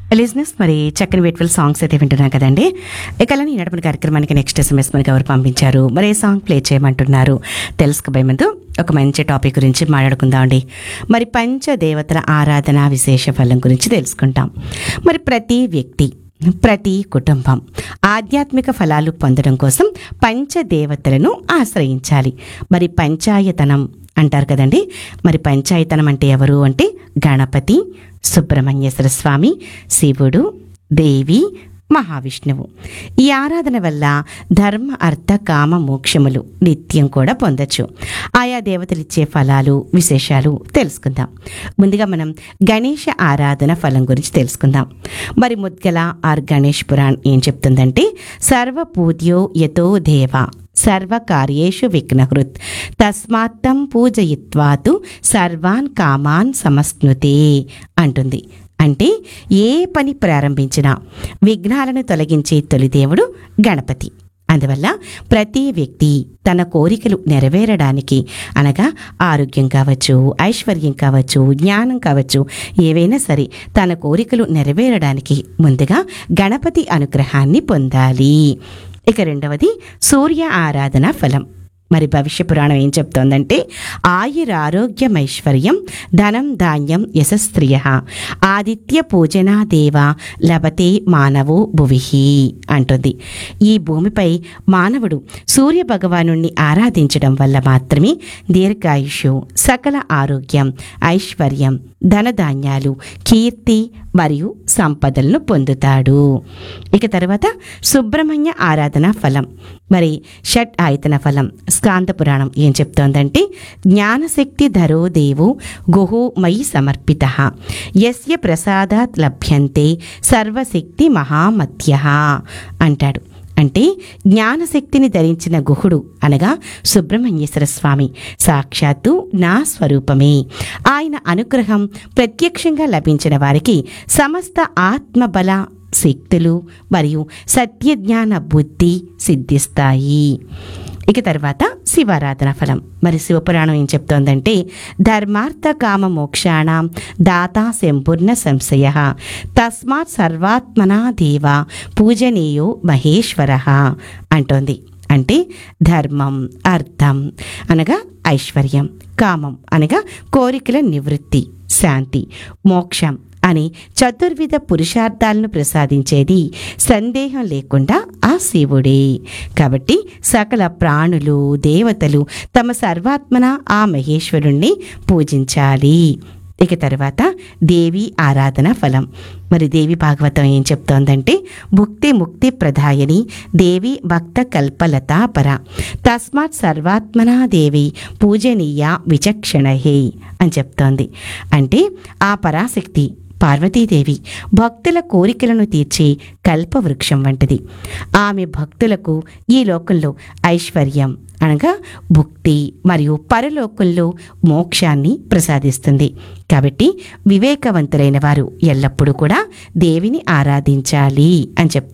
లిజినెస్ మరి చక్కని వేట్వల్ సాంగ్స్ అయితే వింటున్నాం కదండి ఇక అలానే ఈనాటి కార్యక్రమానికి నెక్స్ట్ ఎస్ఎంఎస్ మనకి ఎవరు పంపించారు మరి ఏ సాంగ్ ప్లే చేయమంటున్నారు తెలుసుకోబోయే ముందు ఒక మంచి టాపిక్ గురించి మాట్లాడుకుందామండి మరి పంచదేవతల ఆరాధన విశేష ఫలం గురించి తెలుసుకుంటాం మరి ప్రతి వ్యక్తి ప్రతి కుటుంబం ఆధ్యాత్మిక ఫలాలు పొందడం కోసం పంచదేవతలను ఆశ్రయించాలి మరి పంచాయతనం అంటారు కదండి మరి పంచాయతనం అంటే ఎవరు అంటే గణపతి సుబ్రహ్మణ్యేశ్వర స్వామి శివుడు దేవి మహావిష్ణువు ఈ ఆరాధన వల్ల ధర్మ అర్థ కామ మోక్షములు నిత్యం కూడా పొందొచ్చు ఆయా దేవతలు ఇచ్చే ఫలాలు విశేషాలు తెలుసుకుందాం ముందుగా మనం గణేష ఆరాధన ఫలం గురించి తెలుసుకుందాం మరి ముద్గల ఆర్ గణేష్ పురాణ్ ఏం చెప్తుందంటే సర్వ పూజ్యో యతో దేవ సర్వకార్యేషు విఘ్నహృత్ తస్మాత్తం పూజయిత్వాతు సర్వాన్ కామాన్ సమస్నుతే అంటుంది అంటే ఏ పని ప్రారంభించినా విఘ్నాలను తొలగించే తొలి దేవుడు గణపతి అందువల్ల ప్రతి వ్యక్తి తన కోరికలు నెరవేరడానికి అనగా ఆరోగ్యం కావచ్చు ఐశ్వర్యం కావచ్చు జ్ఞానం కావచ్చు ఏవైనా సరే తన కోరికలు నెరవేరడానికి ముందుగా గణపతి అనుగ్రహాన్ని పొందాలి ఇక రెండవది సూర్య ఆరాధన ఫలం మరి భవిష్య పురాణం ఏం చెప్తోందంటే ఆయురారోగ్యమైశ్వర్యం ధనం ధాన్యం యశస్త్రియ ఆదిత్య పూజనా దేవ లభతే మానవో భువిహి అంటుంది ఈ భూమిపై మానవుడు సూర్య భగవాను ఆరాధించడం వల్ల మాత్రమే దీర్ఘాయుషు సకల ఆరోగ్యం ఐశ్వర్యం ధనధాన్యాలు కీర్తి మరియు సంపదలను పొందుతాడు ఇక తర్వాత సుబ్రహ్మణ్య ఆరాధన ఫలం మరి షట్ ఆయతన ఫలం స్కాంద పురాణం ఏం చెప్తోందంటే జ్ఞానశక్తి ధరో దేవో గుహు మయి సమర్పిత యస్య ప్రసాదాత్ లభ్యంతే సర్వశక్తి మహామత్య అంటాడు అంటే జ్ఞానశక్తిని ధరించిన గుహుడు అనగా సుబ్రహ్మణ్యేశ్వర స్వామి సాక్షాత్తు నా స్వరూపమే ఆయన అనుగ్రహం ప్రత్యక్షంగా లభించిన వారికి సమస్త ఆత్మబల శక్తులు మరియు సత్యజ్ఞాన బుద్ధి సిద్ధిస్తాయి ఇక తర్వాత శివారాధన ఫలం మరి శివపురాణం ఏం చెప్తోందంటే ధర్మార్థ కామ మోక్షాణం దాతా సంపూర్ణ సంశయ తస్మాత్ సర్వాత్మనా దేవ పూజనీయో మహేశ్వర అంటోంది అంటే ధర్మం అర్థం అనగా ఐశ్వర్యం కామం అనగా కోరికల నివృత్తి శాంతి మోక్షం అని చతుర్విధ పురుషార్థాలను ప్రసాదించేది సందేహం లేకుండా ఆ శివుడే కాబట్టి సకల ప్రాణులు దేవతలు తమ సర్వాత్మన ఆ మహేశ్వరుణ్ణి పూజించాలి ఇక తర్వాత దేవి ఆరాధన ఫలం మరి దేవి భాగవతం ఏం చెప్తోందంటే భుక్తి ముక్తి ప్రధాయని దేవి భక్త కల్పలత పర తస్మాత్ సర్వాత్మనా దేవి పూజనీయ విచక్షణహే అని చెప్తోంది అంటే ఆ పరాశక్తి పార్వతీదేవి భక్తుల కోరికలను తీర్చే కల్పవృక్షం వంటిది ఆమె భక్తులకు ఈ లోకంలో ఐశ్వర్యం అనగా భుక్తి మరియు పరలోకంలో మోక్షాన్ని ప్రసాదిస్తుంది కాబట్టి వివేకవంతులైన వారు ఎల్లప్పుడూ కూడా దేవిని ఆరాధించాలి అని చెప్తారు